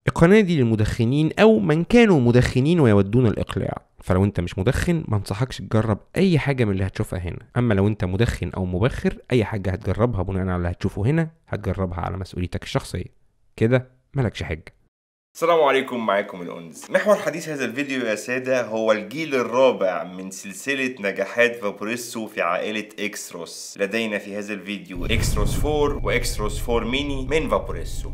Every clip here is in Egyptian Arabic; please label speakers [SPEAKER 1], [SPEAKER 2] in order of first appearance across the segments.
[SPEAKER 1] القناة دي للمدخنين أو من كانوا مدخنين ويودون الإقلاع فلو انت مش مدخن ما انصحكش تجرب اي حاجه من اللي هتشوفها هنا اما لو انت مدخن او مبخر اي حاجه هتجربها بناء على اللي هتشوفه هنا هتجربها على مسؤوليتك الشخصيه كده مالكش حجه
[SPEAKER 2] السلام عليكم معاكم الأنس محور حديث هذا الفيديو يا سادة هو الجيل الرابع من سلسلة نجاحات فابوريسو في عائلة اكستروس لدينا في هذا الفيديو اكستروس 4 واكستروس 4 ميني من فابوريسو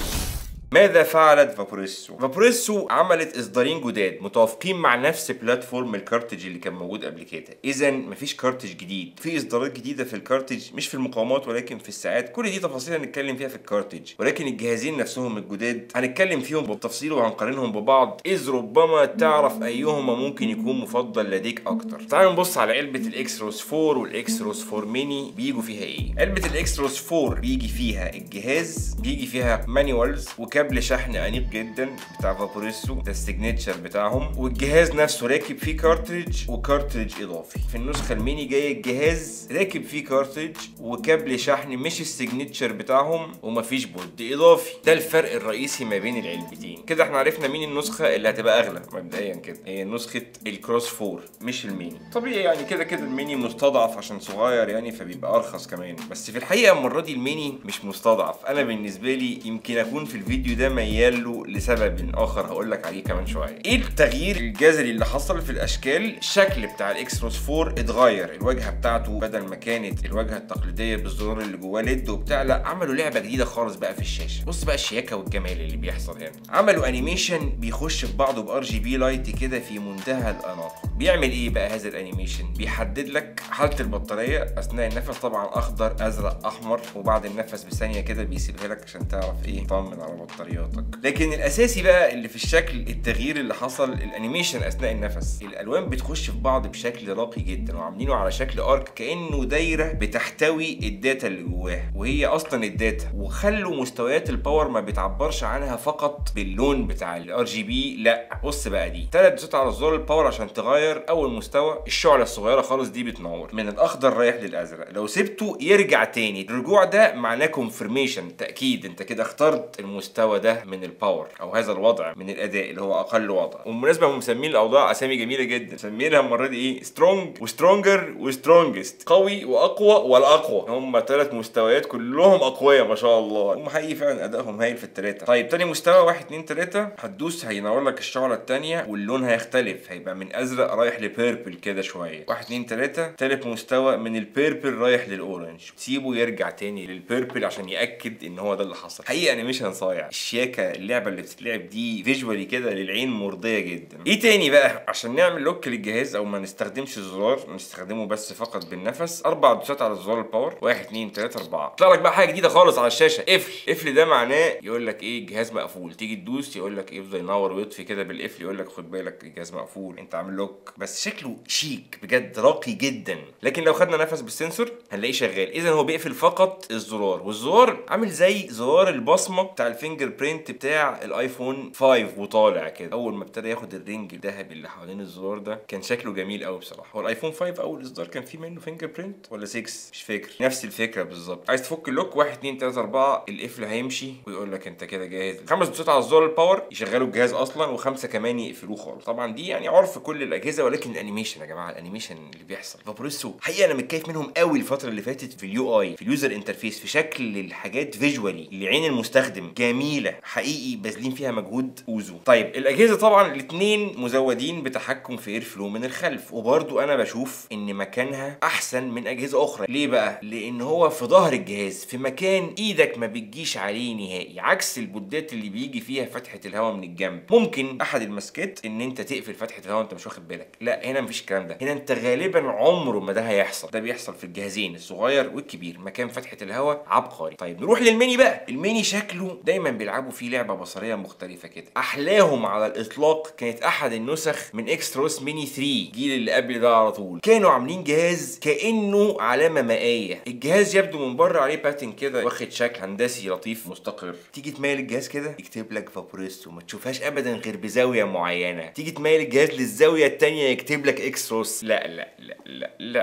[SPEAKER 2] ماذا فعلت فابوريسو؟ فابوريسو عملت اصدارين جداد متوافقين مع نفس بلاتفورم الكارتج اللي كان موجود قبل كده، اذا مفيش كارتج جديد، في اصدارات جديده في الكارتج مش في المقاومات ولكن في الساعات، كل دي تفاصيل هنتكلم فيها في الكارتج، ولكن الجهازين نفسهم الجداد هنتكلم فيهم بالتفصيل وهنقارنهم ببعض، اذ ربما تعرف ايهما ممكن يكون مفضل لديك اكتر. تعالوا نبص على علبه الاكسروس 4 والاكسروس 4 ميني بيجوا فيها ايه؟ علبه الاكسروس 4 بيجي فيها الجهاز بيجي فيها مانيوالز وكاب كابل شحن انيق جدا بتاع فابوريسو ده السيجنتشر بتاعهم والجهاز نفسه راكب فيه كارتريج وكارتريج اضافي في النسخه الميني جاي الجهاز راكب فيه كارتريج وكابل شحن مش السيجنتشر بتاعهم ومفيش بود اضافي ده الفرق الرئيسي ما بين العلبتين كده احنا عرفنا مين النسخه اللي هتبقى اغلى مبدئيا كده هي نسخه الكروس 4 مش الميني طبيعي يعني كده كده الميني مستضعف عشان صغير يعني فبيبقى ارخص كمان بس في الحقيقه المره دي الميني مش مستضعف انا بالنسبه لي يمكن اكون في الفيديو ده ميال له لسبب اخر هقول لك عليه كمان شويه ايه التغيير الجذري اللي حصل في الاشكال الشكل بتاع الاكسروس 4 اتغير الواجهه بتاعته بدل ما كانت الواجهه التقليديه بالزرار اللي جواه ليد وبتاع لا عملوا لعبه جديده خالص بقى في الشاشه بص بقى الشياكه والجمال اللي بيحصل هنا عملوا انيميشن بيخش في بعضه بار جي بي لايت كده في منتهى الاناقه بيعمل ايه بقى هذا الانيميشن بيحدد لك حاله البطاريه اثناء النفس طبعا اخضر ازرق احمر وبعد النفس بثانيه كده بيسيبها لك عشان تعرف ايه تطمن على بطارياتك لكن الاساسي بقى اللي في الشكل التغيير اللي حصل الانيميشن اثناء النفس الالوان بتخش في بعض بشكل راقي جدا وعاملينه على شكل ارك كانه دايره بتحتوي الداتا اللي جواها وهي اصلا الداتا وخلوا مستويات الباور ما بتعبرش عنها فقط باللون بتاع الار جي بي لا بص بقى دي ثلاث دوسات على زرار الباور عشان تغير اول مستوى الشعله الصغيره خالص دي بتنور من الاخضر رايح للازرق لو سبته يرجع تاني الرجوع ده معناه كونفرميشن تاكيد انت كده اخترت المستوى ده من الباور او هذا الوضع من الاداء اللي هو اقل وضع وبالمناسبه هم مسمين الاوضاع اسامي جميله جدا مسمينها المره دي ايه سترونج وسترونجر وسترونجست قوي واقوى والاقوى هم ثلاث مستويات كلهم اقوياء ما شاء الله هم حقيقي فعلا ادائهم هايل في الثلاثه طيب تاني مستوى 1 2 3 هتدوس هينور لك الشعله الثانيه واللون هيختلف هيبقى من ازرق رايح لبيربل كده شويه 1 2 3 ثالث مستوى من البيربل رايح للاورنج تسيبه يرجع تاني للبيربل عشان ياكد ان هو ده اللي حصل حقيقه انيميشن صايع الشياكه اللعبه اللي بتتلعب دي فيجوالي كده للعين مرضيه جدا ايه تاني بقى عشان نعمل لوك للجهاز او ما نستخدمش الزرار نستخدمه بس فقط بالنفس اربع دوسات على زرار الباور 1 2 3 4 طلع لك بقى حاجه جديده خالص على الشاشه قفل قفل ده معناه يقول لك ايه الجهاز مقفول تيجي تدوس يقول لك يفضل ينور ويطفي كده بالقفل يقول لك خد بالك الجهاز مقفول انت عامل لوك بس شكله شيك بجد راقي جدا لكن لو خدنا نفس بالسنسور هنلاقيه شغال اذا هو بيقفل فقط الزرار والزرار عامل زي زرار البصمه بتاع الفينجر برينت بتاع الايفون 5 وطالع كده اول ما ابتدى ياخد الرينج الذهبي اللي حوالين الزرار ده كان شكله جميل قوي بصراحه هو الايفون 5 اول اصدار كان فيه منه فينجر برينت ولا 6 مش فاكر نفس الفكره بالظبط عايز تفك اللوك 1 2 3 4 القفل هيمشي ويقول لك انت كده جاهز خمس دوسات على زرار الباور يشغلوا الجهاز اصلا وخمسه كمان يقفلوه خالص طبعا دي يعني عرف كل الاجهزه ولكن الانيميشن يا جماعه الانيميشن اللي بيحصل فابوريسو حقيقه انا متكيف منهم قوي الفتره اللي فاتت في اليو اي في اليوزر انترفيس في شكل الحاجات فيجوالي لعين المستخدم جميله حقيقي باذلين فيها مجهود اوزو طيب الاجهزه طبعا الاثنين مزودين بتحكم في اير فلو من الخلف وبرضو انا بشوف ان مكانها احسن من اجهزه اخرى ليه بقى لان هو في ظهر الجهاز في مكان ايدك ما بتجيش عليه نهائي عكس البودات اللي بيجي فيها فتحه الهواء من الجنب ممكن احد المسكات ان انت تقفل فتحه الهواء انت مش واخد بالك لا هنا مفيش الكلام ده هنا انت غالبا عمره ما ده هيحصل ده بيحصل في الجهازين الصغير والكبير مكان فتحه الهواء عبقري طيب نروح للميني بقى الميني شكله دايما بيلعبوا فيه لعبه بصريه مختلفه كده احلاهم على الاطلاق كانت احد النسخ من اكستروس ميني 3 الجيل اللي قبل ده على طول كانوا عاملين جهاز كانه علامه مائيه الجهاز يبدو من بره عليه باتن كده واخد شكل هندسي لطيف مستقر تيجي تميل الجهاز كده يكتب لك فابوريستو ما تشوفهاش ابدا غير بزاويه معينه تيجي تميل الجهاز للزاويه الثانيه يكتب لك اكستروس لا لا لا لا لا لا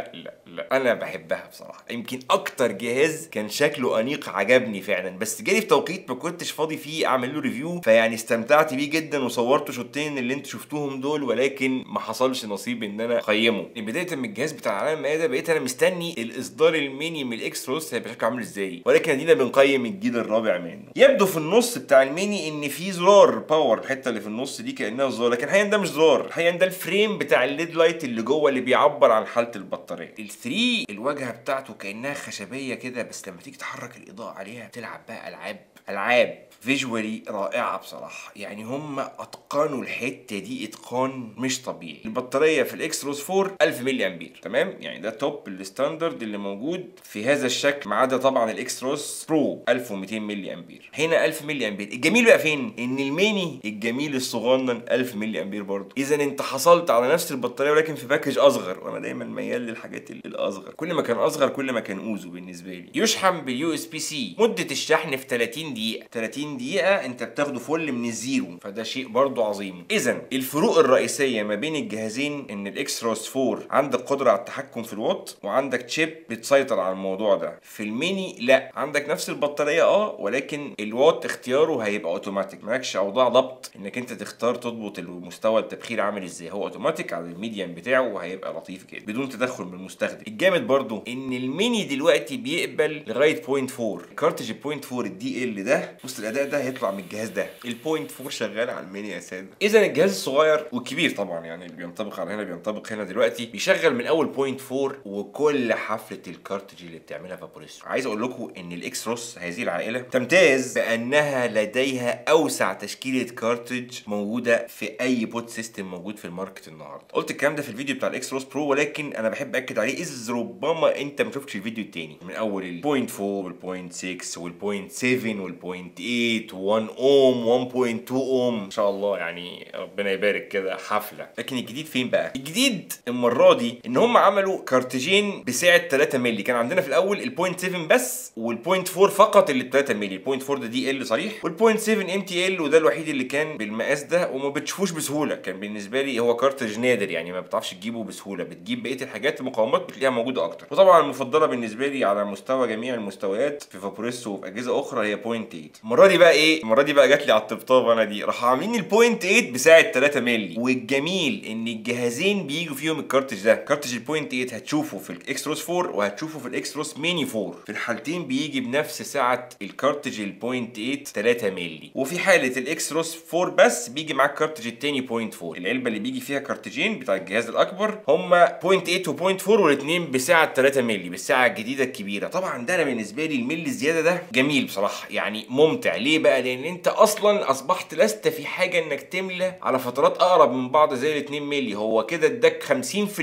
[SPEAKER 2] لا انا بحبها بصراحه يمكن اكتر جهاز كان شكله انيق عجبني فعلا بس جالي في توقيت ما كنتش فاضي فيه اعمل له ريفيو فيعني استمتعت بيه جدا وصورت شوطين اللي انتوا شفتوهم دول ولكن ما حصلش نصيب ان انا اقيمه بدايه من الجهاز بتاع العالم المائده بقيت انا مستني الاصدار الميني من الاكس روس هيبقى شكله عامل ازاي ولكن ادينا بنقيم الجيل الرابع منه يبدو في النص بتاع الميني ان في زرار باور الحته اللي في النص دي كانها زرار لكن حقيقه ده مش زرار حقيقه ده الفريم بتاع الليد لايت اللي جوه اللي بيعبر عن حاله البطاريه ال3 الواجهه بتاعته كانها خشبيه كده بس لما تيجي تحرك الاضاءه عليها تلعب بقى العاب العاب فيجوالي رائعه بصراحه يعني هم اتقنوا الحته دي اتقان مش طبيعي البطاريه في الاكس روس 4 1000 ملي امبير تمام يعني ده توب الستاندرد اللي موجود في هذا الشكل ما عدا طبعا الاكس روس برو 1200 ملي امبير هنا 1000 ملي امبير الجميل بقى فين ان الميني الجميل الصغنن 1000 ملي امبير برضه اذا انت حصلت على نفس البطاريه ولكن في باكج اصغر وانا دايما ميال للحاجات ال- الاصغر كل ما كان اصغر كل ما كان اوزو بالنسبه لي يشحن باليو اس بي سي مده الشحن في 30 دقيقه 30 دقيقه انت بتاخده فل من الزيرو فده شيء برضه عظيم اذا الفروق الرئيسيه ما بين الجهازين ان الاكس روس 4 عندك قدره على التحكم في الوات وعندك تشيب بتسيطر على الموضوع ده في الميني لا عندك نفس البطاريه اه ولكن الوات اختياره هيبقى اوتوماتيك مالكش اوضاع ضبط انك انت تختار تضبط المستوى التبخير عامل ازاي هو اوتوماتيك على الميديم بتاعه وهيبقى لطيف جدا بدون تدخل من المستخدم الجامد برضو ان الميني دلوقتي بيقبل لغايه 0.4 كارتج 0.4 الدي ال ده بص الاداء ده هيطلع من الجهاز ده ال 0.4 شغال على الميني يا ساده اذا الجهاز الصغير والكبير طبعا يعني اللي بينطبق على هنا بينطبق هنا دلوقتي بيشغل من اول 0.4 وكل حفله الكارتج اللي بتعملها فابوريسو عايز اقول لكم ان الاكس روس هذه العائله تمتاز بانها لديها اوسع تشكيله كارتج موجوده في اي بوت سيستم موجود في الماركت النهارده قلت الكلام ده في الفيديو بتاع الاكس روس برو ولكن انا بحب اكد عليه اذ ربما انت ما شفتش الفيديو التاني من اول ال 0.4 وال 0.6 وال 0.7 وال 0.8 1 اوم 1.2 اوم ان شاء الله يعني ربنا يبارك كده حفله لكن الجديد فين بقى الجديد المره دي ان هم عملوا كارتجين بسعه 3 مللي كان عندنا في الاول ال 0.7 بس وال 0.4 فقط اللي ب 3 مللي ال 0.4 ده دي ال صريح وال 0.7 ام تي ال وده الوحيد اللي كان بالمقاس ده وما بتشوفوش بسهوله كان بالنسبه لي هو كارتج نادر يعني ما بتعرفش تجيبه بسهوله بتجيب بقيه الحاجات المقاومات بتلاقيها موجوده اكتر وطبعا المفضله بالنسبه لي على مستوى جميع المستويات في فابوريسو وفي اجهزه اخرى هي 0.8 المره دي بقى ايه المره دي بقى جات لي على الطبطاب انا دي راحوا عاملين ال 0.8 بسعه 3 مللي والجميل ان الجهازين بيجوا فيهم الكارتج ده كارتج ال 0.8 هتشوفه في الاكس روس 4 وهتشوفه في الاكس روس ميني 4 في الحالتين بيجي بنفس سعه الكارتج ال 0.8 3 مللي وفي حاله الاكس روس 4 بس بيجي معاك كارتج التاني 0.4 العلبه اللي بيجي فيها كارتجين بتاع الجهاز الاكبر هما 0.8 و 0.4 والاثنين بسعه 3 مللي بالسعه الجديده الكبيره طبعا ده انا بالنسبه لي الملي الزياده ده جميل بصراحه يعني ممتع ليه بقى لان انت اصلا اصبحت لست في حاجه انك تملى على فترات اقرب من بعض زي ال 2 مللي هو كده اداك 50%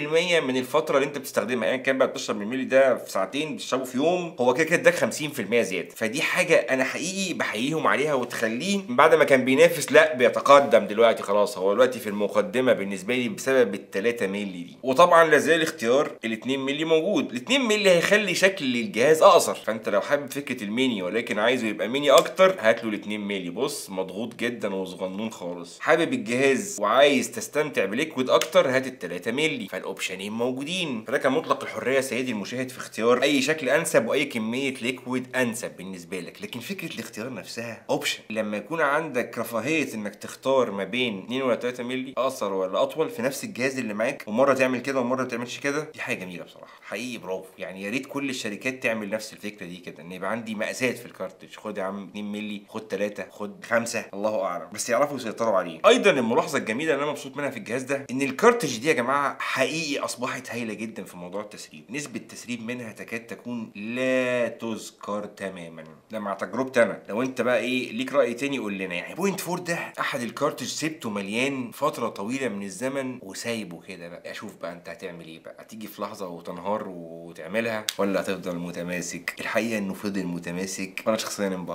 [SPEAKER 2] من الفتره اللي انت بتستخدمها يعني كان بقى بتشرب من الملي ده في ساعتين بتشربه في يوم هو كده كده اداك 50% زياده فدي حاجه انا حقيقي بحييهم عليها وتخليه من بعد ما كان بينافس لا بيتقدم دلوقتي خلاص هو دلوقتي في المقدمه بالنسبه لي بسبب ال 3 مللي دي وطبعا لازال اختيار ال 2 مللي موجود ال 2 مللي هيخلي شكل الجهاز اقصر فانت لو حابب فكره الميني ولكن عايزه يبقى ميني اكتر هات له ال 2 مللي بص مضغوط جدا وصغنون خالص حابب الجهاز وعايز تستمتع بليكويد اكتر هات ال 3 مللي فالاوبشنين موجودين فده كان مطلق الحريه سيدي المشاهد في اختيار اي شكل انسب واي كميه ليكويد انسب بالنسبه لك لكن فكره الاختيار نفسها اوبشن لما يكون عندك رفاهيه انك تختار ما بين 2 ولا 3 مللي اقصر ولا اطول في نفس الجهاز اللي معاك ومره تعمل كده ومره ما تعملش كده دي حاجه جميله بصراحه حقيقي برافو يعني يا ريت كل الشركات تعمل نفس الفكره دي كده ان يبقى عندي مقاسات في الكارتج خد يا عم 2 مللي خد 3 خد 5 الله اعلم بس يعرفوا يسيطروا عليه ايضا الملاحظه الجميله اللي انا مبسوط منها في الجهاز ده ان الكارتج دي يا جماعه حقيقي اصبحت هايله جدا في موضوع التسريب نسبه التسريب منها تكاد تكون لا تذكر تماما ده مع تجربتي انا لو انت بقى ايه ليك راي تاني قول لنا يعني بوينت 4 ده احد الكارتج سبته مليان فتره طويله من الزمن وسايبه كده بقى اشوف بقى انت هتعمل ايه بقى هتيجي في لحظه وتنهار وتعملها ولا هتفضل متماسك الحقيقه انه فضل متماسك وانا شخصيا انبهرت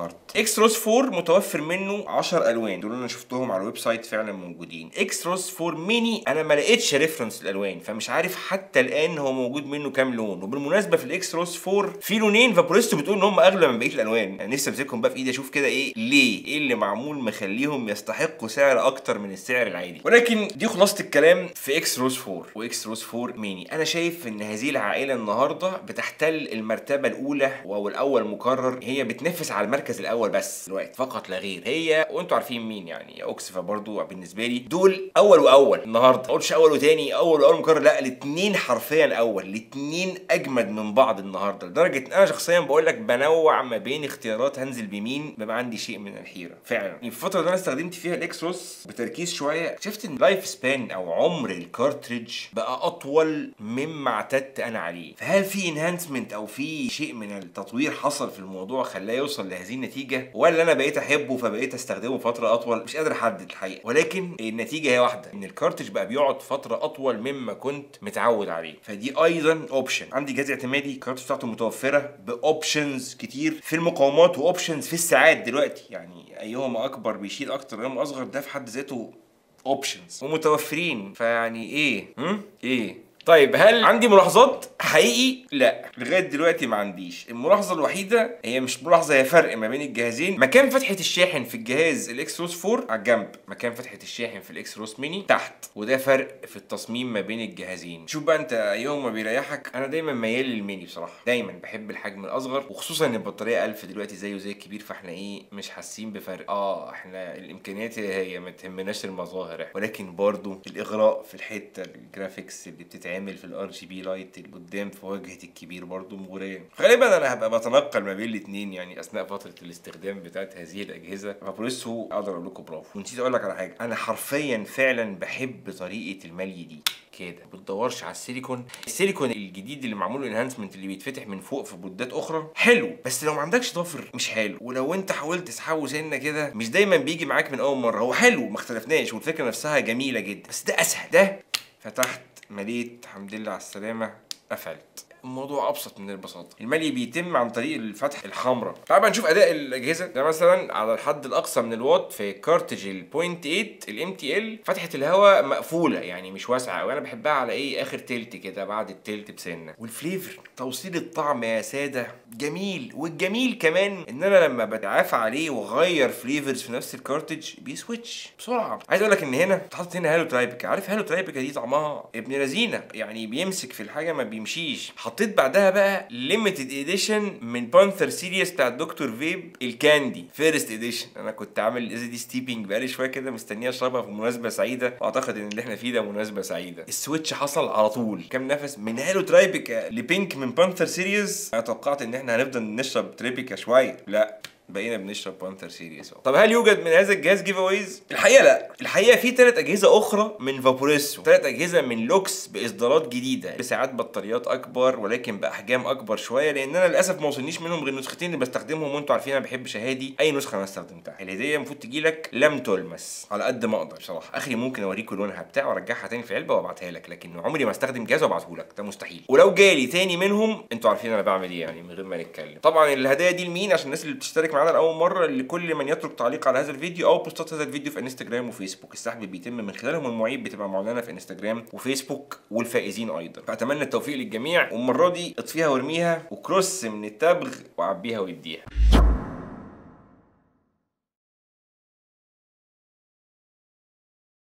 [SPEAKER 2] انبهرت اكستروس 4 متوفر منه 10 الوان دول انا شفتهم على الويب سايت فعلا موجودين اكستروس 4 ميني انا ما لقيتش ريفرنس الالوان فمش عارف حتى الان هو موجود منه كام لون وبالمناسبه في الاكستروس 4 في لونين فابوريستو بتقول ان هم اغلى من بقيه الالوان انا نفسي امسكهم بقى في ايدي اشوف كده ايه ليه ايه اللي معمول مخليهم يستحقوا سعر اكتر من السعر العادي ولكن دي خلاصه الكلام في اكستروس 4 واكستروس 4 ميني انا شايف ان هذه العائله النهارده بتحتل المرتبه الاولى او الاول مكرر هي بتنافس على المركز الاول بس دلوقتي فقط لا غير هي وانتوا عارفين مين يعني اوكسفا برضو بالنسبه لي دول اول واول النهارده ما اقولش اول وتاني اول واول مكرر لا الاثنين حرفيا اول الاثنين اجمد من بعض النهارده لدرجه ان انا شخصيا بقول لك بنوع ما بين اختيارات هنزل بمين بيبقى عندي شيء من الحيره فعلا يعني في الفتره اللي انا استخدمت فيها الاكسروس بتركيز شويه شفت ان لايف سبان او عمر الكارتريدج بقى اطول مما اعتدت انا عليه فهل في انهانسمنت او في شيء من التطوير حصل في الموضوع خلاه يوصل لهذه النتيجه ولا انا بقيت احبه فبقيت استخدمه فتره اطول مش قادر احدد الحقيقه ولكن النتيجه هي واحده ان الكارتريدج بقى بيقعد فتره اطول مما كنت متعود عليه فدي ايضا اوبشن عندي جهاز اعتمادي الكارتريدج بتاعته متوفره باوبشنز كتير في المقاومات واوبشنز في الساعات دلوقتي يعني ايهما اكبر بيشيل اكتر ايهما اصغر ده في حد ذاته اوبشنز ومتوفرين فيعني ايه هم؟ ايه طيب هل عندي ملاحظات حقيقي لا لغايه دلوقتي ما عنديش الملاحظه الوحيده هي مش ملاحظه هي فرق ما بين الجهازين مكان فتحه الشاحن في الجهاز الاكسروس 4 على الجنب مكان فتحه الشاحن في الاكسروس ميني تحت وده فرق في التصميم ما بين الجهازين شوف بقى انت ايهما بيريحك انا دايما ميال للميني بصراحه دايما بحب الحجم الاصغر وخصوصا ان البطاريه 1000 دلوقتي زيه زي الكبير فاحنا ايه مش حاسين بفرق اه احنا الامكانيات هي ما تهمناش المظاهر ولكن برضو الاغراء في الحته الجرافيكس اللي بتتعمل بتتعمل في الار جي بي لايت اللي قدام في واجهه الكبير برضو مغريه غالبا انا هبقى بتنقل ما بين الاثنين يعني اثناء فتره الاستخدام بتاعت هذه الاجهزه فبريسو اقدر اقول لكم برافو ونسيت اقول لك على حاجه انا حرفيا فعلا بحب طريقه الملي دي كده ما بتدورش على السيليكون السيليكون الجديد اللي معمول انهانسمنت اللي بيتفتح من فوق في بودات اخرى حلو بس لو ما عندكش ضفر مش حلو ولو انت حاولت تسحبه سنه كده مش دايما بيجي معاك من اول مره هو حلو ما اختلفناش والفكره نفسها جميله جدا بس ده اسهل ده فتحت مليت الحمد لله على السلامه قفلت الموضوع ابسط من البساطه الملي بيتم عن طريق الفتح الحمراء تعال بقى نشوف اداء الاجهزه ده مثلا على الحد الاقصى من الوات في كارتج البوينت 8 الام تي ال فتحه الهواء مقفوله يعني مش واسعه وانا بحبها على ايه اخر تلت كده بعد التلت بسنه والفليفر توصيل الطعم يا ساده جميل والجميل كمان ان انا لما بتعافى عليه واغير فليفرز في نفس الكارتج بيسويتش بسرعه عايز اقول لك ان هنا اتحط هنا هالو ترايبيكا عارف هالو ترايبيكا دي طعمها ابن لذينه يعني بيمسك في الحاجه ما بيمشيش حطيت بعدها بقى ليميتد اديشن من بانثر سيريس بتاع الدكتور فيب الكاندي فيرست اديشن انا كنت عامل الازازه دي ستيبنج بقالي شويه كده مستنيه اشربها في مناسبه سعيده واعتقد ان اللي احنا فيه ده مناسبه سعيده السويتش حصل على طول كام نفس من هالو ترايبيكا لبينك من بانثر سيريس انا توقعت ان احنا هنفضل نشرب تريبيكا شويه لا بقينا بنشرب بانثر سيريس طب هل يوجد من هذا الجهاز جيف اويز؟ الحقيقه لا، الحقيقه في ثلاث اجهزه اخرى من فابوريسو، ثلاث اجهزه من لوكس باصدارات جديده بساعات بطاريات اكبر ولكن باحجام اكبر شويه لان انا للاسف ما وصلنيش منهم غير النسختين اللي بستخدمهم وانتوا عارفين انا بحب شهادي اي نسخه انا استخدمتها، الهديه المفروض تجي لك لم تلمس على قد ما اقدر بصراحه، اخري ممكن اوريكم لونها بتاع وارجعها تاني في علبه وابعتها لك لكن عمري ما استخدم جهاز وابعته لك ده مستحيل، ولو جالي تاني منهم انتوا عارفين انا بعمل ايه يعني من غير ما نتكلم، طبعا الهدايا دي لمين عشان الناس اللي بتشترك معانا لاول مره لكل من يترك تعليق على هذا الفيديو او بوستات هذا الفيديو في انستجرام وفيسبوك السحب بيتم من خلالهم المواعيد بتبقى معلنه في انستجرام وفيسبوك والفائزين ايضا فاتمنى التوفيق للجميع والمره دي اطفيها وارميها وكروس من التبغ وعبيها واديها